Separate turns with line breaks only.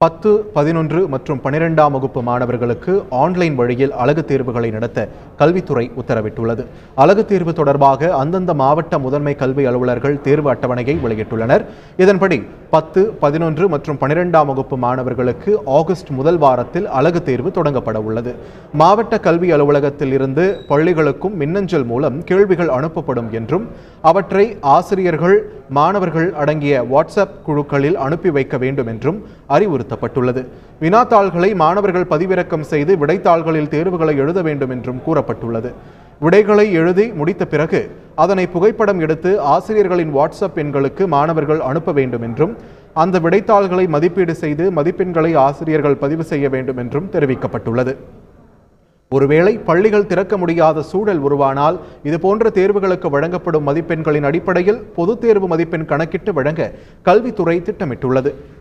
பத்து பதினொன்று மற்றும் பனிரெண்டாம் வகுப்பு மாணவர்களுக்கு ஆன்லைன் வழியில் அழகு தேர்வுகளை நடத்த கல்வித்துறை உத்தரவிட்டுள்ளது அழகு தேர்வு தொடர்பாக அந்தந்த மாவட்ட முதன்மை கல்வி அலுவலர்கள் தேர்வு அட்டவணையை வெளியிட்டுள்ளனர் இதன்படி பத்து பதினொன்று மற்றும் பனிரெண்டாம் வகுப்பு மாணவர்களுக்கு ஆகஸ்ட் முதல் வாரத்தில் அழகு தேர்வு தொடங்கப்பட உள்ளது மாவட்ட கல்வி அலுவலகத்தில் இருந்து பள்ளிகளுக்கும் மின்னஞ்சல் மூலம் கேள்விகள் அனுப்பப்படும் என்றும் அவற்றை ஆசிரியர்கள் மாணவர்கள் அடங்கிய வாட்ஸ்அப் குழுக்களில் அனுப்பி வைக்க வேண்டும் என்றும் அறிவுறுத்தப்பட்டுள்ளது வினாத்தாள்களை மாணவர்கள் பதிவிறக்கம் செய்து விடைத்தாள்களில் தேர்வுகளை எழுத வேண்டும் என்றும் கூறப்பட்டுள்ளது விடைகளை எழுதி முடித்த பிறகு அதனை புகைப்படம் எடுத்து ஆசிரியர்களின் வாட்ஸ்அப் எண்களுக்கு மாணவர்கள் அனுப்ப வேண்டும் என்றும் அந்த விடைத்தாள்களை மதிப்பீடு செய்து மதிப்பெண்களை ஆசிரியர்கள் பதிவு செய்ய வேண்டும் என்றும் தெரிவிக்கப்பட்டுள்ளது ஒருவேளை பள்ளிகள் திறக்க முடியாத சூழல் உருவானால் இதுபோன்ற தேர்வுகளுக்கு வழங்கப்படும் மதிப்பெண்களின் அடிப்படையில் பொதுத் தேர்வு மதிப்பெண் கணக்கிட்டு வழங்க கல்வித்துறை திட்டமிட்டுள்ளது